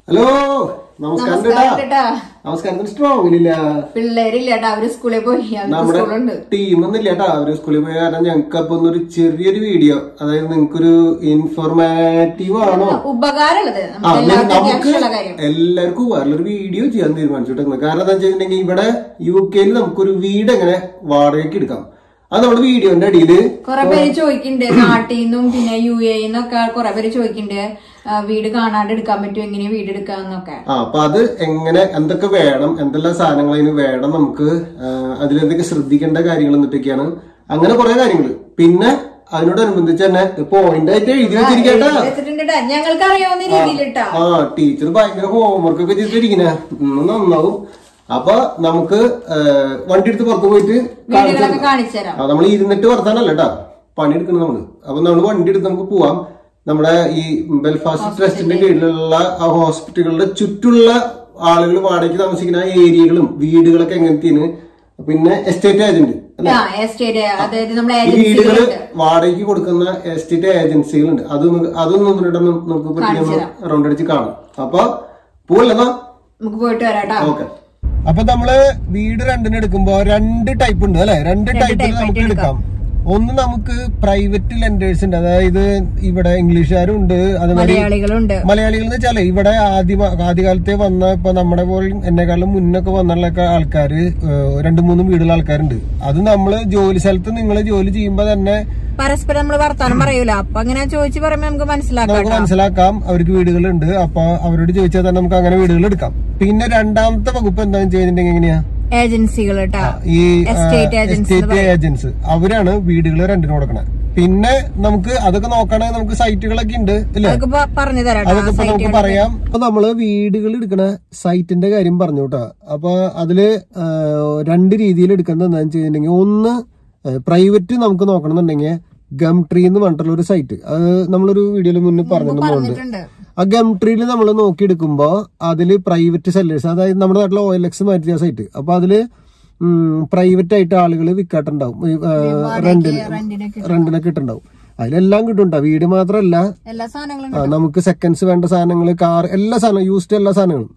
Hello നമസ്കാരം നമസ്കാരം കേട്ടാ കേട്ടാ നമസ്കാരം സ്ട്രോങ്ങിലില്ല പിള്ളേരില്ല കേട്ടാ അവര് സ്കൂളിൽ പോയി അവർക്ക് നമ്മുടെ സ്കൂളുണ്ട് ടീമൊന്നും ഇല്ല കേട്ടാ അവര് സ്കൂളിൽ പോയ കാരണം ഞങ്ങൾക്ക് അപ്പൊ ഒരു ചെറിയൊരു വീഡിയോ അതായത് നിങ്ങൾക്കൊരു ഇൻഫോർമാറ്റീവ് ആണോ ഉപകാരമുള്ളത് ആ, നമുക്ക് എല്ലാവർക്കും നമുക്ക് അത്യാവശ്യമുള്ള കാര്യം എല്ലാവർക്കും ഉപകാരമുള്ള ഒരു വീഡിയോ ചെയ്യാൻ തീരുമാനിച്ചിട്ടുണ്ട് കാരണം എന്താ വെച്ചിട്ടുണ്ടെങ്കിൽ ഇവിടെ യു കെയിൽ നമുക്കൊരു വീട് എങ്ങനെ വാടകയ്ക്ക് എടുക്കാം അത് നമ്മുടെ വീഡിയോന്റെ അടിയില് കുറെ പേര് ചോദിക്കുന്നുണ്ട് നാട്ടിൽ നിന്നും പിന്നെ യു എ നിന്നൊക്കെ കുറെ പേര് ചോദിക്കുന്നുണ്ട് ആ, വീട് കാണാണ്ട് എടുക്കാൻ പറ്റും എങ്ങനെ വീട് എടുക്കാന്നൊക്കെ ആ അപ്പൊ അത് എങ്ങനെ എന്തൊക്കെ വേണം എന്തെല്ലാം സാധനങ്ങൾ അതിന് വേണം നമുക്ക് ആ, അതിലെന്തൊക്കെ ശ്രദ്ധിക്കേണ്ട കാര്യങ്ങൾ എന്നിട്ടൊക്കെയാണ് അങ്ങനെ കുറെ കാര്യങ്ങൾ പിന്നെ അതിനോടനുബന്ധിച്ച് തന്നെ പോയിന്റ് ആയിട്ട് എഴുതി വെച്ചിരിക്കട്ടാ വെച്ചിട്ടുണ്ട് ട്ടാ. ഞങ്ങൾക്ക് അറിയാവുന്ന രീതിയിൽ ഇട്ടാ ആ ടീച്ചർ ഭയങ്കര ഹോംവർക്ക് ഒക്കെ ചെയ്തിരിക്കണേ ഇന്ന് നന്നാവും അപ്പൊ നമുക്ക് ആ, വണ്ടി എടുത്ത് പുറത്ത് പോയിട്ട് വീടുകളൊക്കെ കാണിച്ചു തരാം നമ്മൾ ഇരുന്നിട്ട് വർത്താനല്ല കേട്ടാ പണിയെടുക്കണം നമ്മള് അപ്പൊ നമ്മൾ വണ്ടി എടുത്ത് നമുക്ക് പോവാം നമ്മുടെ ഈ ബെൽഫാസ്റ്റ് ട്രസ്റ്റിന്റെ കീഴിലുള്ള ആ ഹോസ്പിറ്റലുകളുടെ ചുറ്റുള്ള ആളുകൾ വാടകയ്ക്ക് താമസിക്കുന്ന ആ ഏരിയകളും വീടുകളൊക്കെ എങ്ങനത്തെയാണ് പിന്നെ എസ്റ്റേറ്റ് ഏജന്റ് അല്ലെ ആ എസ്റ്റേറ്റ് അതായത് നമ്മുടെ ഈ വീടുകള് ഏജൻസികളുണ്ട് വാടകയ്ക്ക് കൊടുക്കുന്ന എസ്റ്റേറ്റ് ഏജൻസികളുണ്ട് അതൊന്നും അതൊന്നും ഒന്നിട്ടൊന്നും നമുക്ക് പറ്റിയൊന്ന് റൗണ്ട് അടിച്ച് കാണാം അപ്പൊ പോവല്ലെന്നാ നമുക്ക് പോയിട്ട് വരാട്ടാ ഓക്കെ അപ്പൊ നമ്മള് വീട് രണ്ടിന് എടുക്കുമ്പോ രണ്ട് ടൈപ്പ് ഉണ്ട് അല്ലെ രണ്ട് ടൈപ്പിൽ നമുക്ക് എടുക്കാം ഒന്ന് നമുക്ക് പ്രൈവറ്റ് ലെൻഡേഴ്സ് ഉണ്ട് അതായത് ഇവിടെ ഇംഗ്ലീഷുകാരും ഉണ്ട് അതുമാതിരി മലയാളികളുണ്ട് മലയാളികൾ എന്ന് വെച്ചാലേ ഇവിടെ ആദ്യ ആദ്യകാലത്തെ വന്ന ഇപ്പൊ നമ്മുടെ പോലും എന്നെക്കാളും മുന്നൊക്കെ വന്നുള്ള ആൾക്കാര് ഏഹ്, രണ്ട് മൂന്ന് വീടുള്ള ആൾക്കാരുണ്ട് അത് നമ്മള് ജോലി സ്ഥലത്ത് നിങ്ങൾ ജോലി ചെയ്യുമ്പോ തന്നെ പരസ്പരം നമ്മൾ വർത്താനം പറയൂല അപ്പൊ അങ്ങനെ ചോദിച്ചു പറയുമ്പോ നമുക്ക് മനസ്സിലാക്കാം നമുക്ക് മനസ്സിലാക്കാം അവർക്ക് വീടുകളുണ്ട് അപ്പൊ അവരോട് ചോദിച്ചാൽ തന്നെ നമുക്ക് അങ്ങനെ വീടുകൾ എടുക്കാം പിന്നെ രണ്ടാമത്തെ വകുപ്പ് എന്താണെന്ന് ചെയ്തിട്ടുണ്ടെങ്കിൽ എങ്ങനെയാ ഏജൻസികൾ കേട്ടാ ഈ Estate agents എസ്റ്റേറ്റ് ഏജൻസ് അവരാണ് വീടുകൾ രണ്ടിന് കൊടുക്കണത് പിന്നെ നമുക്ക് അതൊക്കെ നോക്കണമെങ്കിൽ നമുക്ക് സൈറ്റുകളൊക്കെ ഉണ്ട് ഇല്ലേ അതൊക്കെ പ- പറഞ്ഞു തരാം അതൊക്കെ ഇപ്പൊ നമുക്ക് പറയാം അപ്പൊ നമ്മള് വീടുകൾ എടുക്കണ സൈറ്റിന്റെ കാര്യം പറഞ്ഞു കേട്ടോ അപ്പൊ അതില് ആ, രണ്ട് രീതിയിൽ എടുക്കുന്നത് എന്താണെന്ന് വെച്ചിട്ടുണ്ടെങ്കിൽ ഒന്ന് പ്രൈവറ്റ് നമുക്ക് നോക്കണമെന്നുണ്ടെങ്കിൽ ഗം ട്രീ എന്ന് പറഞ്ഞിട്ടുള്ള ഒരു സൈറ്റ് അത് നമ്മളൊരു വീഡിയോയിൽ മുന്നേ പറഞ്ഞിട്ടുണ്ട് പറഞ്ഞിട്ടുണ്ട് ആ ഗം ട്രീയിൽ നമ്മൾ നോക്കിയെടുക്കുമ്പോ അതില് പ്രൈവറ്റ് സെല്ലേഴ്സ് അതായത് നമ്മുടെ നാട്ടിലെ ഓയിൽ എക്സ് മാറ്റിയ സൈറ്റ് അപ്പൊ അതില് പ്രൈവറ്റ് ആയിട്ട് ആളുകൾ വിൽക്കാട്ടുണ്ടാവും റെന്റിന് റെന്റിനൊക്കെ റെന്റിനൊക്കെ ഇട്ടുണ്ടാവും അതിലെല്ലാം കിട്ടും വീട് മാത്രമല്ല എല്ലാ സാധനങ്ങളും ആ, നമുക്ക് സെക്കൻഡ്സ് വേണ്ട സാധനങ്ങൾ കാർ എല്ലാ സാധനവും യൂസ്ഡ് എല്ലാ സാധനങ്ങളും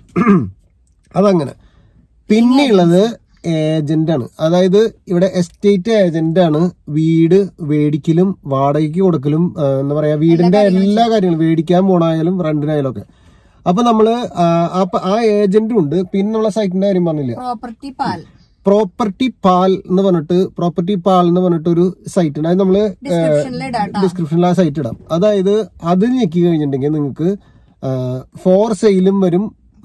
അതങ്ങനെ പിന്നെയുള്ളത് ഏജന്റ് ആണ് അതായത് ഇവിടെ എസ്റ്റേറ്റ് ഏജന്റ് ആണ് വീട് മേടിക്കലും വാടകയ്ക്ക് കൊടുക്കലും ആ, എന്താ പറയാ വീടിന്റെ എല്ലാ കാര്യങ്ങളും മേടിക്കാൻ പോണായാലും റെന്റിനായാലും ഒക്കെ അപ്പൊ നമ്മള് ആ, അപ്പൊ ആ ഏജന്റും ഉണ്ട് പിന്നെ നമ്മളെ സൈറ്റിന്റെ കാര്യം പറഞ്ഞില്ല പ്രോപ്പർട്ടി പാൽ പ്രോപ്പർട്ടി പാൽ എന്ന് പറഞ്ഞിട്ട് പ്രോപ്പർട്ടി പാൽ എന്ന് പറഞ്ഞിട്ട് ഒരു സൈറ്റ് ഉണ്ട് അത് നമ്മള് ഡിസ്ക്രിപ്ഷനിൽ ഇടാട്ടോ ഡിസ്ക്രിപ്ഷനിൽ ആ സൈറ്റ് ഇടാം അതായത് അത് ഞെക്കി കഴിഞ്ഞിട്ടുണ്ടെങ്കിൽ നിങ്ങൾക്ക് ഫോർ സെയിലും വരും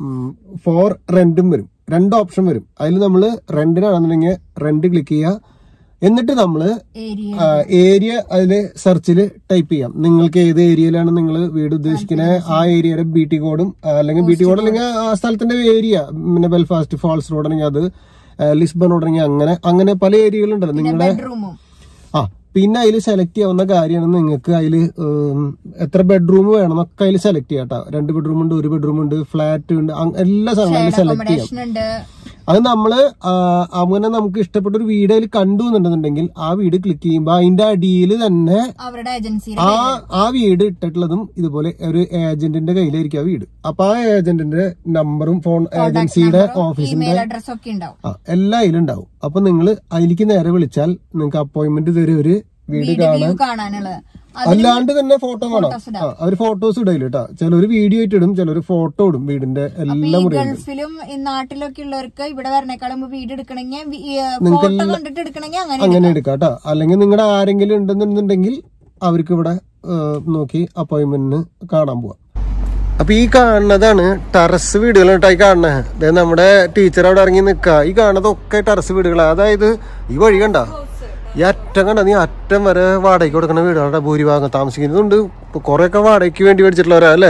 ഫോർ റെന്റും വരും രണ്ട് ഓപ്ഷൻ വരും അതിൽ നമ്മൾ റെന്റിനാണെന്നുണ്ടെങ്കിൽ റെന്റ് ക്ലിക്ക് ചെയ്യുക എന്നിട്ട് നമ്മൾ ഏരിയ ഏരിയ അതിൽ സെർച്ചിൽ ടൈപ്പ് ചെയ്യാം നിങ്ങൾക്ക് ഏത് ഏരിയയിലാണ് നിങ്ങൾ വീട് ഉദ്ദേശിക്കുന്നത് ആ ഏരിയയുടെ ബി ടി കോഡും അല്ലെങ്കിൽ ബി ടി കോഡ് അല്ലെങ്കിൽ ആ സ്ഥലത്തിന്റെ ഏരിയ പിന്നെ ബെൽഫാസ്റ്റ് ഫാൾസ് റോഡ് ആണെങ്കിൽ അത് ആ, ലിസ്ബൺ റോഡ് ആണെങ്കിൽ അങ്ങനെ അങ്ങനെ പല ഏരിയകളുണ്ടല്ലോ നിങ്ങളുടെ ബെഡ്റൂമും ആ പിന്നെ അതിൽ സെലക്ട് ചെയ്യാവുന്ന കാര്യമാണ് നിങ്ങൾക്ക് അതിൽ എത്ര ബെഡ്റൂം വേണം എന്നൊക്കെ അതിൽ സെലക്ട് ചെയ്യാം കേട്ടോ രണ്ട് ബെഡ്റൂം ഉണ്ട് ഒരു ബെഡ്റൂം ഉണ്ട് ഫ്ലാറ്റ് ഉണ്ട് അങ് എല്ലാ സാധനങ്ങളും സെലക്ട് ചെയ്യാം അക്കോമഡേഷൻ ഉണ്ട് അത് നമ്മള് ആ, അങ്ങനെ നമുക്ക് ഇഷ്ടപ്പെട്ട ഒരു വീട് അതിൽ കണ്ടു എന്നുണ്ടെന്നുണ്ടെങ്കിൽ ആ വീട് ക്ലിക്ക് ചെയ്യുമ്പോൾ അതിന്റെ അടിയിൽ തന്നെ അവരുടെ ഏജൻസി ആ ആ വീട് ഇട്ടിട്ടുള്ളതും ഇതുപോലെ ഒരു ഏജന്റിന്റെ കയ്യിലായിരിക്കും ആ വീട് അപ്പൊ ആ ഏജന്റിന്റെ നമ്പറും ഫോൺ ഏജൻസിയുടെ ഓഫീസിന്റെ ഇമെയിൽ അഡ്രസ് ഒക്കെ ഉണ്ടാവും ആ എല്ലാം അതിലുണ്ടാവും അപ്പൊ നിങ്ങൾ അതിലേക്ക് നേരെ വിളിച്ചാൽ നിങ്ങൾക്ക് അപ്പോയിന്റ്മെന്റ് തരും ഒരു വീട് വീട് കാണാൻ വ്യൂ കാണാനുള്ളത് അല്ലാണ്ട് തന്നെ ഫോട്ടോ വേണം ആ അവര് ഫോട്ടോസ് ഇടയില്ല കേട്ടോ ചിലര് വീഡിയോ ആയിട്ട് ഇടും ചിലര് ഫോട്ടോ ഇടും വീടിന്റെ എല്ലാ ഈ മുറിയും ഗൾഫിലും ഈ നാട്ടിലൊക്കെ ഉള്ളവർക്ക് ഇവിടെ വരണേക്കാളും മുമ്പ് വീട് എടുക്കണമെങ്കിൽ ഫോട്ടോ കണ്ടിട്ട് എടുക്കണമെങ്കിൽ അങ്ങനെ അങ്ങനെ എടുക്കാം കേട്ടോ അല്ലെങ്കിൽ നിങ്ങളുടെ ആരെങ്കിലും ഉണ്ടെന്നുണ്ടെങ്കിൽ അവർക്ക് ഇവിടെ ഏ, നോക്കി അപ്പോയിന്റ്മെന്റിന് കാണാൻ പോവാം അപ്പൊ ഈ കാണുന്നതാണ് ടെറസ് വീടുകൾ കേട്ടോ ഈ കാണുന്നത് അതായത് നമ്മുടെ ടീച്ചർ അവിടെ ഇറങ്ങി നിൽക്കുക ഈ കാണുന്നതൊക്കെ ടെറസ് വീടുകളാണ് അതായത് ഈ വഴി കണ്ട ഈ അറ്റം കണ്ട നീ അറ്റം വരെ വാടകയ്ക്ക് കൊടുക്കുന്ന വീടുകളുടെ ഭൂരിഭാഗം താമസിക്കുന്നുണ്ട് കുറെ ഒക്കെ വാടകയ്ക്ക് വേണ്ടി മേടിച്ചിട്ടുള്ളവരാ അല്ലേ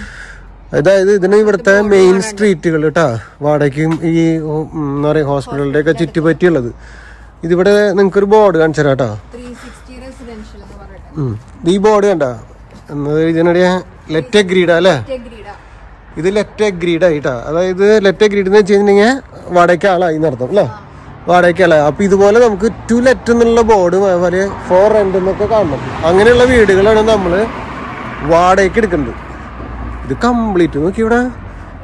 അതായത് ഇതിന് ഇവിടുത്തെ മെയിൻ സ്ട്രീറ്റുകൾ കേട്ടാ വാടകയ്ക്കും ഈ ഉം, എന്താ പറയാ ഹോസ്പിറ്റലിന്റെ ഒക്കെ ചുറ്റുപറ്റിയുള്ളത് ഇതിവിടെ നിങ്ങൾക്കൊരു ബോർഡ് കാണിച്ചു തരാം കേട്ടോ ത്രീ സിക്സ്റ്റി റെസിഡൻഷ്യൽ എന്ന് പറഞ്ഞിട്ട് ഉം. ഇത് ഈ ബോർഡ് കണ്ട എന്നത് ഇതിനിടെ ലെറ്റ് അഗ്രീഡ് അല്ലേ ഗ്രീഡ ഇത് ലെറ്റ് അഗ്രീഡ് ആയിട്ടാ അതായത് ലെറ്റ് അഗ്രീഡ് എന്ന് വെച്ച് കഴിഞ്ഞിട്ടുണ്ടെങ്കിൽ വാടകയ്ക്ക് ആളായി നടത്തും അല്ലേ വാടകയ്ക്ക് ആളായി അപ്പൊ ഇതുപോലെ നമുക്ക് ടു ലെറ്റ് എന്നുള്ള ബോർഡും അതുപോലെ ഫോർ റെന്റ് എന്നൊക്കെ കാണണം അങ്ങനെയുള്ള വീടുകളാണ് നമ്മള് വാടകയ്ക്ക് എടുക്കുന്നത് ഇത് കംപ്ലീറ്റ് നോക്കി ഇവിടെ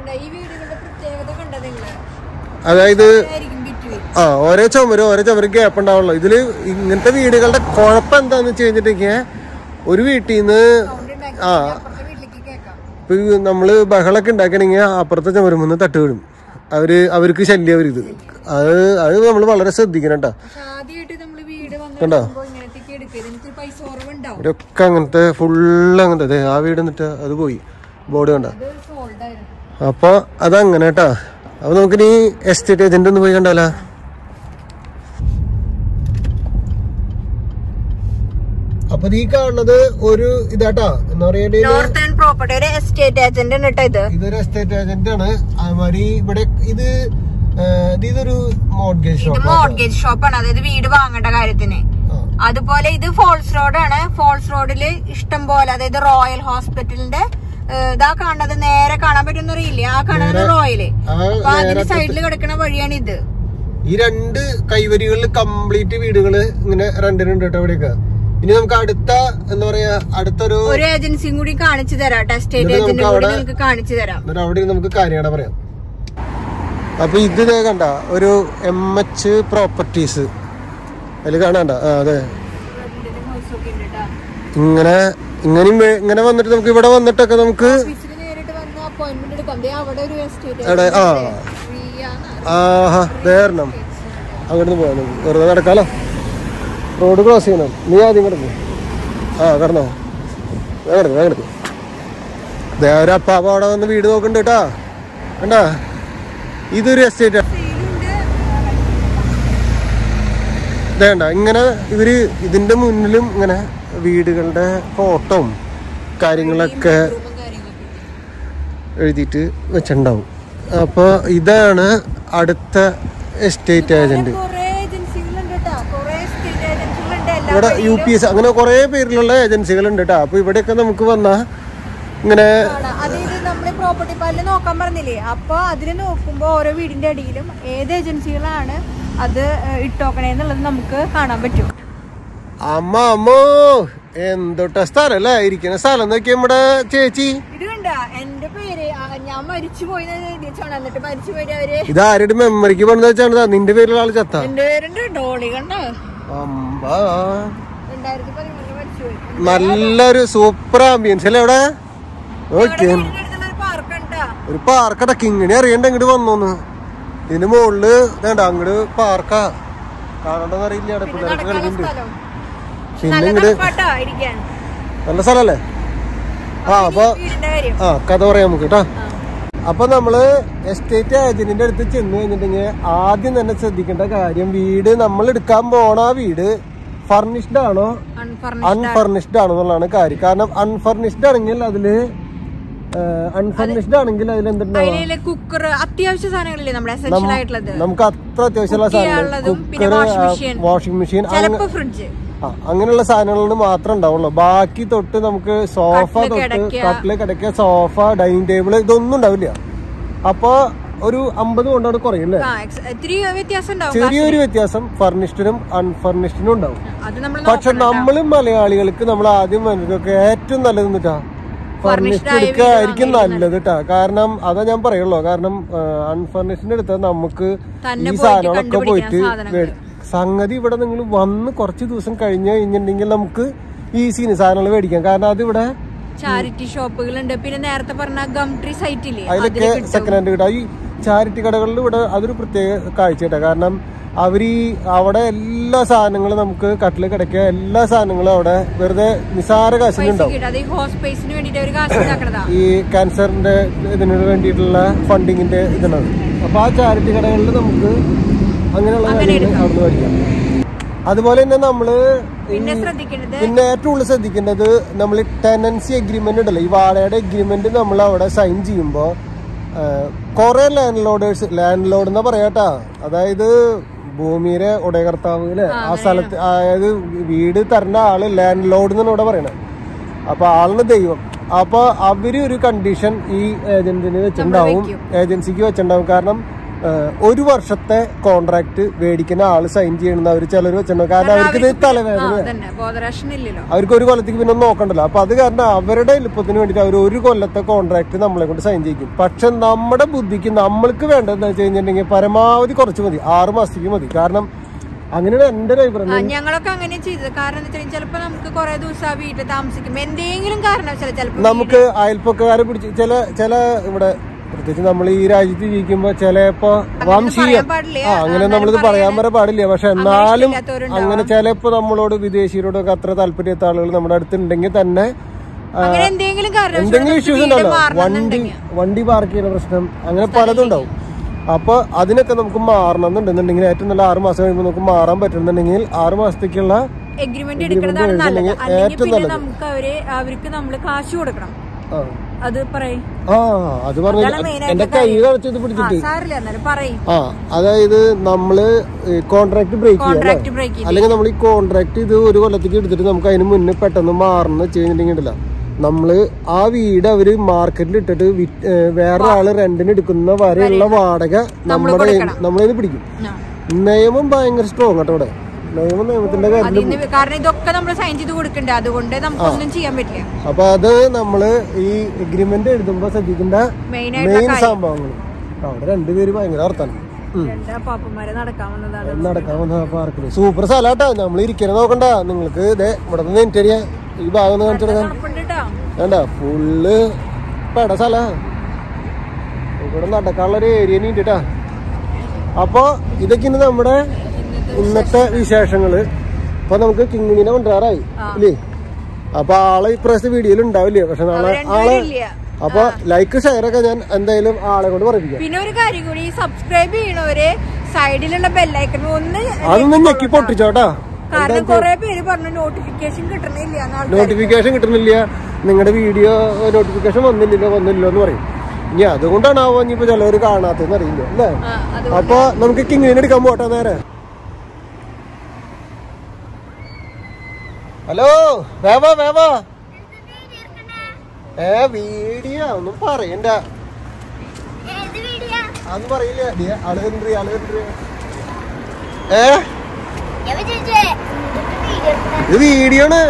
അതായത് ആയിരിക്കും between. ആ ഓരോ ചുമരും ഓരോ ചുമരും ഗ്യാപ്പ് ഉണ്ടാവുള്ളൂ ഇതില് ഇങ്ങനത്തെ വീടുകളുടെ കുഴപ്പം എന്താന്ന് വെച്ച് കഴിഞ്ഞിട്ടുണ്ടെങ്കിൽ ഒരു വീട്ടിൽ നിന്ന് ആ അപ്പുറത്തെ വീട്ടിലേക്ക് കേൾക്കാം ഇപ്പൊ ഈ നമ്മള് ബഹളൊക്കെ ഉണ്ടാക്കണെങ്കിൽ അപ്പുറത്തെ ചുമരുമെന്ന് തട്ട് വീഴും അവര് അവർക്ക് ശല്യം അവരിത് അത് അത് നമ്മൾ വളരെ ശ്രദ്ധിക്കണം കേട്ടോ പക്ഷെ ആദ്യമായിട്ട് നമ്മള് വീട് കണ്ടോ? വന്നിട്ട് ഇങ്ങനത്തേക്ക് എടുക്കരുത് എനിക്ക് പൈസ കുറവുണ്ടാവും ഇവരൊക്കെ അങ്ങനത്തെ ഫുള്ള് അങ്ങനത്തെ ദേ ആ വീട് എന്നിട്ട് അത് പോയി ബോർഡ് കണ്ട അത് സോൾഡ് ആയിരുന്നു അപ്പൊ അതങ്ങനെ കേട്ടാ അപ്പൊ നമുക്കിനി എസ്റ്റേറ്റ് ഏജന്റ് ഒന്ന് പോയി കണ്ടാലാ അപ്പൊ ഈ കാണുന്നത് ഒരു ഇതാട്ടാ എന്ന് പറയുന്നത് നോർത്തേൺ പ്രോപ്പർട്ടി ഒരു എസ്റ്റേറ്റ് ഏജന്റ് ആണ് കേട്ടോ ഇത് ഇതൊരു എസ്റ്റേറ്റ് ഏജന്റ് ആണ് അതുമാതിരി ഇവിടെ ഇത് ആ, ഇത് ഇതൊരു മോഡ്ഗേജ് ഇത് ഷോപ്പ് മോർഗേജ് ഷോപ്പാണ് അതായത് വീട് വാങ്ങേണ്ട കാര്യത്തിന് അതുപോലെ ഇത് ഫോൾസ് റോഡാണ് ഫോൾസ് റോഡില് ഇഷ്ടം പോലെ അതായത് റോയൽ ഹോസ്പിറ്റലിന്റെ ഏഹ്, ഇതാ കാണുന്നത് നേരെ കാണാൻ പറ്റുന്ന അറിയില്ലേ ആ കാണുന്നത് റോയല് ആ അപ്പൊ അതിന്റെ സൈഡിൽ കിടക്കുന്ന വഴിയാണ് ഇത് ഈ രണ്ട് കൈവരികളിൽ കംപ്ലീറ്റ് വീടുകള് ഇങ്ങനെ റെന്റിനുണ്ട് കേട്ടോ ഇവിടെയൊക്കെ ഇനി നമുക്ക് അടുത്ത എന്താ പറയാ അടുത്തൊരു ഒരു ഏജൻസിയും കൂടി കാണിച്ചു തരാം ട്ടോ. എസ്റ്റേറ്റ് എന്നിട്ട് ഏജന്റും നമുക്ക് കൂടി അവിടെ- നിങ്ങൾക്ക് കാണിച്ചു തരാം എന്നിട്ട് അവിടെ നമുക്ക് കാര്യങ്ങളെ പറയാം അപ്പൊ ഇത് ദേ കണ്ട ഒരു എം എച്ച് പ്രോപ്പർട്ടീസ് അതിൽ കാണാണ്ട ആ അതെ ഇങ്ങനെ ഇങ്ങനെയും വേ- ഇങ്ങനെ വന്നിട്ട് നമുക്ക് ഇവിടെ വന്നിട്ടൊക്കെ നമുക്ക് ഓഫീസിൽ നേരിട്ട് വന്ന് അപ്പോയിന്റ്മെന്റ് എടുക്കാം ദേ അവിടെ ഒരു എസ്റ്റേറ്റ് അവിടെ ആ ആഹാ ദേരണം അങ്ങോട്ട് പോയാൽ നമുക്ക് വെറുതെ നടക്കാലോ റോഡ് ക്രോസ് ചെയ്യണം നീ ആദ്യം കിടക്കും ആ കിടന്നോ വേഗം കിടക്കും വേഗം കിടക്കും ദേ ഒരു അപ്പാപ്പ അവിടെ വന്ന് വീട് നോക്കണ്ട് കേട്ടാ കണ്ടാ ഇതൊരു എസ്റ്റേറ്റ് വേണ്ട ഇങ്ങനെ ഇവര് ഇതിന്റെ മുന്നിലും ഇങ്ങനെ വീടുകളുടെ ഫോട്ടോയും കാര്യങ്ങളൊക്കെ എഴുതിയിട്ട് വെച്ചിട്ടുണ്ടാവും അപ്പോൾ ഇതാണ് അടുത്ത എസ്റ്റേറ്റ് ഏജന്റ് കുറെ ഏജൻസികളുണ്ട് കേട്ടോ കുറെ എസ്റ്റേറ്റ് ഏജൻസികളുണ്ട് എല്ലാ ഇവിടെ യു പി എസ് അങ്ങനെ കുറേ പേരിലുള്ള ഏജൻസികളുണ്ട് കേട്ടോ അപ്പോൾ ഇവിടെയൊക്കെ നമുക്ക് വന്നാൽ ഇങ്ങനെ ആണ്. അതായത് നമ്മള് പ്രോപ്പർട്ടി പാലിൽ നോക്കാൻ പറഞ്ഞില്ലേ അപ്പൊ അതില് നോക്കുമ്പോ ഓരോ വീടിന്റെ അടിയിലും ഏത് ഏജൻസികളാണ് അത് ഏഹ്, ഇട്ടോക്കണേന്നുള്ളത് നമുക്ക് കാണാൻ പറ്റും അമ്മ അമ്മോ എന്തൊട്ട സ്ഥലം അല്ലേ ഇരിക്കുന്ന സ്ഥലം നോക്കിയ നമ്മുടെ ചേച്ചി ഇത് കണ്ട എന്റെ പേര് ആ, ഞാൻ മരിച്ചു പോയി എഴുതിച്ചാണ് എന്നിട്ട് മരിച്ചു പോയി അവര് ഇത് ആരുടെ മെമ്മറിക്ക് പണിത് വെച്ചാണ് നിന്റെ പേരിലുള്ള ആള് ചത്ത എന്റെ പേരുണ്ട് ഡോളി കണ്ട അമ്പാ രണ്ടായിരത്തി പതിമൂന്നില് മരിച്ചു പോയി നല്ലൊരു സൂപ്പർ ആംബിയൻസ് അല്ലേ ഇവിടെ ഓക്കെ പാർക്ക് ഉണ്ടാ ഒരു പാർക്കട കിങ്ങിണി അറിയണ്ട ഇങ്ങോട്ട് വന്നോന്ന് ഇതിന് മുകളില് വേണ്ട അങ്ങോട്ട് പാർക്കാ കാണണ്ടെന്ന് അറിയില്ല അവിടെ പിള്ളേരൊക്കെ കളിക്കുന്നുണ്ട് സ്ഥലം പിന്നെ നല്ല ഇങ്ങോട്ട് തണുപ്പാട്ടോ ഇരിക്കാൻ നല്ല സ്ഥലല്ലേ ആ അപ്പൊ വീടിന്റെ കാര്യം ആ കഥ പറയാം നമുക്ക് കേട്ടോ അപ്പൊ നമ്മള് എസ്റ്റേറ്റ് ഏജന്റിന്റെ അടുത്ത് ചെന്ന് കഴിഞ്ഞിട്ടുണ്ടെങ്കിൽ ആദ്യം തന്നെ ശ്രദ്ധിക്കേണ്ട കാര്യം വീട് നമ്മൾ എടുക്കാൻ പോണ ആ വീട് ഫർണിഷ്ഡ് ആണോ അൺഫർണിഷ്ഡ് അൺഫർണിഷ്ഡ് ആണോ എന്നുള്ളതാണ് കാര്യം കാരണം അൺഫർണിഷ്ഡ് ആണെങ്കിൽ അതില് അൺഫർണിഷ്ഡ് ആണെങ്കിൽ അതിൽ എന്തുണ്ടാവും അതിലെ കുക്കർ അത്യാവശ്യ സാധനങ്ങളില്ലേ നമ്മുടെ എസെൻഷ്യൽ ആയിട്ടുള്ളത് നമുക്ക് അത്ര അത്യാവശ്യമുള്ള സാധനങ്ങൾ ചെയ്യാനുള്ളതും പിന്നെ cooker washing machine. Washing machine ചിലപ്പോ ഫ്രിഡ്ജ് ആ, അങ്ങനെയുള്ള സാധനങ്ങളിൽ മാത്രമേ ഉണ്ടാവുള്ളൂ ബാക്കി തൊട്ട് നമുക്ക് സോഫ കട്ടില് തൊട്ട് കിടക്ക. കട്ടില് കിടക്കുക സോഫ ഡൈനിങ് ടേബിൾ ഇതൊന്നും ഉണ്ടാവില്ല അപ്പൊ ഒരു അമ്പത് കൊണ്ടാണ് കുറയല്ലേ ആ ex- ഇത്തിരി വ്യത്യാസം ഉണ്ടാവും ചെറിയൊരു വ്യത്യാസം ഫർണിഷ്ഡിനും അൺഫർണിഷ്ഡിനും ഉണ്ടാവും അത് നമ്മൾ പക്ഷെ നമ്മൾ മലയാളികൾക്ക് നമ്മൾ ആദ്യം വന്നതൊക്കെ ഏറ്റവും നല്ലത് എന്നിട്ടാ ഫർണിഷ്ഡ് ആയ എടുക്കുക ആയിരിക്കും നല്ലത് കേട്ടാ കാരണം അതാ ഞാൻ പറയുള്ളൂ കാരണം അൺഫർണിഷ്ഡിന് എടുത്താൽ നമുക്ക് തന്നെ ഈ പോയിട്ട് സാധനങ്ങളൊക്കെ കണ്ടുപിടിക്കണം പോയിട്ട് സാധനങ്ങൾ. വേ- സംഗതി ഇവിടെ നിങ്ങൾ വന്ന് കുറച്ച് ദിവസം കഴിഞ്ഞ് കഴിഞ്ഞിട്ടുണ്ടെങ്കിൽ നമുക്ക് ഈസിന് സാധനങ്ങൾ മേടിക്കാം കാരണം അതിവിടെ ചാരിറ്റി ഷോപ്പുകളുണ്ട് പിന്നെ നേരത്തെ പറഞ്ഞ ഗം ട്രീ സൈറ്റില്ലേ അതിലൊക്കെ സെക്കൻഡ് ഹാൻഡ് കിട്ടാം ഈ ചാരിറ്റി കടകളിൽ ഇവിടെ അതൊരു പ്രത്യേക കാഴ്ച കേട്ടോ കാരണം അവർ ഈ അവിടെ എല്ലാ സാധനങ്ങളും നമുക്ക് കട്ടിൽ കിടക്കുക എല്ലാ സാധനങ്ങളും അവിടെ വെറുതെ നിസാര കാശിന് ഉണ്ടാവും അത് ഈ ഹോസ്പേസിന് വേണ്ടിട്ട് ഒരു കാശ് ഉണ്ടാക്കണതാ ഈ ക്യാൻസറിന്റെ ഇതിന് വേണ്ടിയിട്ടുള്ള ഫണ്ടിങ്ങിന്റെ ഇതാണ് അപ്പൊ ആ ചാരിറ്റി കടകളിൽ നമുക്ക് അങ്ങനെയുള്ള കാര്യങ്ങൾ അവിടെ മേടിക്കാം അതുപോലെ തന്നെ നമ്മള് ഈ- പിന്നെ ശ്രദ്ധിക്കേണ്ടത് പിന്നെ ഏറ്റവും കൂടുതൽ ശ്രദ്ധിക്കേണ്ടത് നമ്മൾ ടെനൻസി അഗ്രിമെന്റ് ഉണ്ടല്ലോ ഈ വാടകയുടെ അഗ്രിമെന്റ് നമ്മൾ അവിടെ സൈൻ ചെയ്യുമ്പോൾ കുറെ ലാൻഡ് ലോഡേഴ്സ് ലാൻഡ് ലോഡ് എന്നാ പറയാട്ടാ അതായത് ഭൂമിയുടെ ഉടയകർത്താവ് അല്ലെ ആ സ്ഥലത്ത് അതായത് വീട് തരുന്ന ആള് ലാൻഡ് ലോഡ് എന്നാണ് ഇവിടെ പറയണത് അപ്പൊ ആളിന് ദൈവം അപ്പൊ അവര് ഒരു കണ്ടീഷൻ ഈ ഏജന്റിന് വെച്ചിട്ടുണ്ടാവും ഏജൻസിക്ക് വെച്ചിട്ടുണ്ടാവും കാരണം ഏഹ്, ഒരു വർഷത്തെ കോൺട്രാക്ട് മേടിക്കുന്ന ആള് സൈൻ ചെയ്യണമെന്ന് അവർ ചിലർ വെച്ചിട്ടുണ്ടോ കാരണം അവർക്ക് ഇത് ആ തലവേദന തന്നെ ബോധരാഷൻ ഇല്ലല്ലോ അവർക്ക് ഒരു കൊല്ലത്തേക്ക് പിന്നെ ഒന്നും നോക്കണ്ടല്ലോ അപ്പൊ അത് കാരണം അവരുടെ എളുപ്പത്തിന് വേണ്ടിയിട്ട് അവർ ഒരു കൊല്ലത്തെ കോൺട്രാക്ട് നമ്മളെ കൊണ്ട് സൈൻ ചെയ്യിക്കും പക്ഷെ നമ്മുടെ ബുദ്ധിക്ക് നമ്മൾക്ക് വേണ്ടതെന്ന് വെച്ച് കഴിഞ്ഞിട്ടുണ്ടെങ്കിൽ പരമാവധി കുറച്ച് മതി ആറ് മാസത്തേക്ക് മതി കാരണം അങ്ങനെയാണ് എന്റെ ഒരു ആ, അഭിപ്രായം ഞങ്ങളൊക്കെ അങ്ങനെ ചെയ്തത് കാരണം എന്താ വെച്ചാൽ ചിലപ്പോ നമുക്ക് കുറെ ദിവസം ആ വീട്ടിൽ താമസിക്കും എന്തെങ്കിലും കാരണവശാൽ ചിലപ്പോ നമുക്ക് അയൽപ്പക്കാരെ പിടിച്ച് ചില ചില ഇവിടെ പ്രത്യേകിച്ച് നമ്മൾ ഈ രാജ്യത്ത് ജീവിക്കുമ്പോ ചിലപ്പോ വംശീയം പറയാൻ പാടില്ല. ആ അങ്ങനെ ആ, നമ്മളിത് പറയാൻ പറയാൻ വരെ പാടില്ല പക്ഷെ എന്നാലും ഇഷ്ടമില്ലാത്തവരുണ്ടാവും. അങ്ങനെ ചിലപ്പോ നമ്മളോട് വിദേശീയരോടൊക്കെ അത്ര താല്പര്യത്തെ ആളുകൾ നമ്മുടെ അടുത്തുണ്ടെങ്കിൽ തന്നെ ആ, അങ്ങനെ എന്തെങ്കിലും കാരണവശാൽ എന്തെങ്കിലും നമുക്ക് ഇഷ്യൂസ് വീട് ഉണ്ടല്ലോ വണ്ടി മാറണമെന്നുണ്ടെങ്കിൽ വണ്ടി പാർക്ക് ചെയ്യുന്ന പ്രശ്നം അങ്ങനെ പലതും ഉണ്ടാവും അപ്പൊ അതിനൊക്കെ നമുക്ക് മാറണം എന്നുണ്ടെന്നുണ്ടെങ്കിൽ ഏറ്റവും നല്ല ആറ് മാസം കഴിയുമ്പോൾ നമുക്ക് മാറാൻ പറ്റുന്നുണ്ടെങ്കിൽ ആറ് മാസത്തേക്കുള്ള എഗ്രിമെന്റ് എടുക്കുന്നതാണ് നല്ലത് എഴുതുന്നത് അല്ലെങ്കിൽ ഏറ്റവും പിന്നെ നല്ലത്. നമുക്ക് അവര് അവർക്ക് നമ്മൾ കാശ് കൊടുക്കണം ആ. അത് പറയും ആ അത് പറഞ്ഞ അതാണ് main എന്റെ ആയിട്ടുള്ള കൈ കാര്യം. കളിച്ചത് പിടിച്ചിട്ട് സാറില്ല എന്നാലും പറയും ആ അതായത് നമ്മള് കോൺട്രാക്ട് ബ്രേക്ക് ചെയ്യാം അല്ലേ? കോൺട്രാക്ട് ബ്രേക്ക് ചെയ്യും അല്ലെങ്കിൽ നമ്മൾ ഈ കോൺട്രാക്ട് ഇത് ഒരു കൊല്ലത്തേക്ക് എടുത്തിട്ട് നമുക്ക് അതിന് മുന്നേ പെട്ടെന്ന് മാറണം ചെയ്യുന്നുണ്ടെങ്കിൽ ഉണ്ടല്ലോ നമ്മള് ആ വീട് അവര് മാർക്കറ്റിൽ ഇട്ടിട്ട് വിറ്റ്- ഏ, വേറെ ആള് റെന്റിന് എടുക്കുന്ന വരെയുള്ള വാടക നമ്മുടെ കൊടുക്കണം. നമ്മളതിന് പിടിക്കും ആ. നിയമം ഭയങ്കര സ്ട്രോങ് കേട്ടോ ഇവിടെ നിയമം നിയമത്തിന്റെ കാര്യത്തിൽ അതിന് കാരണം ഇതൊക്കെ നമ്മൾ സൈൻ ചെയ്ത് കൊടുക്കണ്ടേ അതുകൊണ്ട് നമുക്കൊന്നും ചെയ്യാൻ പറ്റില്ല അപ്പൊ അത് നമ്മള് ഈ എഗ്രിമെന്റ് എഴുതുമ്പോ ശ്രദ്ധിക്കേണ്ട മെയിൻ മെയിൻ ആയിട്ടുള്ള കാര്യം സംഭവങ്ങൾ അവിടെ രണ്ടുപേര് ഭയങ്കര വർത്താനം ഉം. രണ്ട് പാപ്പന്മാരെ നടക്കാൻ വന്നതാണ് നടക്കാൻ വന്ന പാർക്കില് സൂപ്പർ സ്ഥലാട്ടാ നമ്മൾ ഇരിക്കണ നോക്കണ്ട നിങ്ങൾക്ക് ഇതേ ഇവിടെ നിന്ന് എനിക്കറിയാ ഈ ഭാഗം ഒന്ന് കാണിച്ചെടുക്കാൻ തണുപ്പുണ്ട് കേട്ടോ വേണ്ട ഫുള്ള് പെട സ്ഥല ഇവിടെ നടക്കാനുള്ള ഒരു ഏരിയ നീണ്ടിട്ടാ അപ്പൊ ഇതൊക്കെ ഇന്ന് നമ്മുടെ ഇന്നത്തെ വിശേഷങ്ങള് അപ്പൊ നമുക്ക് കിങ്ങിനെ കൊണ്ടുവരാറായി ഇല്ലേ അപ്പൊ ആളെ ഇപ്രാവശ്യത്തെ വീഡിയോയിൽ ഉണ്ടാവില്ലേ പക്ഷെ നാളെ ആളെ ഇല്ല അപ്പൊ ലൈക്ക് ഷെയർ ഒക്കെ ഞാൻ എന്തായാലും ആളെ കൊണ്ട് പറയിപ്പിക്കാം പിന്നെ ഒരു കാര്യം കൂടി സബ്സ്ക്രൈബ് ചെയ്യണവര് സൈഡിലുള്ള ബെല്ലൈക്കൺ ഒന്ന് അതൊന്നും ഞെക്കി പൊട്ടിച്ചോട്ടാ കാരണം കുറെ പേര് പറഞ്ഞു നോട്ടിഫിക്കേഷൻ കിട്ടണില്ല എന്നാൾ നോട്ടിഫിക്കേഷൻ കിട്ടുന്നില്ല നിങ്ങളുടെ വീഡിയോ നോട്ടിഫിക്കേഷൻ വന്നില്ലല്ലോ വന്നില്ലോ എന്ന് പറയും ഇനി അതുകൊണ്ടാണാവോ ഇനിയിപ്പോ ചിലവർ കാണാത്തെന്ന് അറിയില്ല അല്ലേ അത് അപ്പൊ നമുക്ക് കിങ്ങിനെ എടുക്കാൻ പോട്ടെ നേരെ ഹലോ വേവാ വേവാ ഏ വീഡിയോ ഒന്നും പറയണ്ട അതൊന്നും പറയില്ല ഡി, ആള് വരുന്നുണ്ട്, ആള് വരുന്നുണ്ട്. ഏ ഇത് വീഡിയോ ആണ്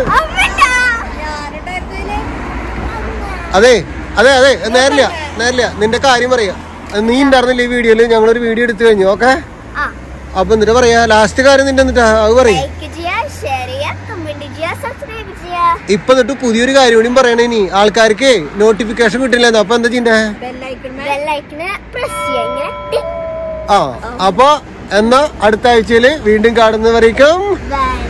അതെ അതെ അതെ നേരില്ല നേരില്ല നിന്റെ കാര്യം പറയാ നീ ഉണ്ടായിരുന്നില്ല ഈ വീഡിയോയില് ഞങ്ങളൊരു വീഡിയോ എടുത്തു കഴിഞ്ഞു ഓക്കെ അപ്പൊ എന്നിട്ട് പറയാ ലാസ്റ്റ് കാര്യം നിന്റെ എന്നിട്ടാ അത് പറയും ലൈക്ക് ചെയ്യുക ഷെയർ ചെയ്യുക കമന്റ് ചെയ്യുക സബ്സ്ക്രൈബ് ചെയ്യുക ഇപ്പൊ എന്നിട്ട് പുതിയൊരു കാര്യം കൂടിയും പറയണേ ഇനി ആൾക്കാർക്ക് നോട്ടിഫിക്കേഷൻ കിട്ടില്ലെന്ന് അപ്പൊ എന്താ ചെയ്യണ്ടേ ബെല്ലൈക്കൺ ബെല്ലൈക്കിന് പ്രസ് ചെയ്യുക ഇങ്ങനെ ടിക് ആ അപ്പൊ എന്നാ അടുത്ത ആഴ്ചയില് വീണ്ടും കാണുന്നവരേക്കും ബൈ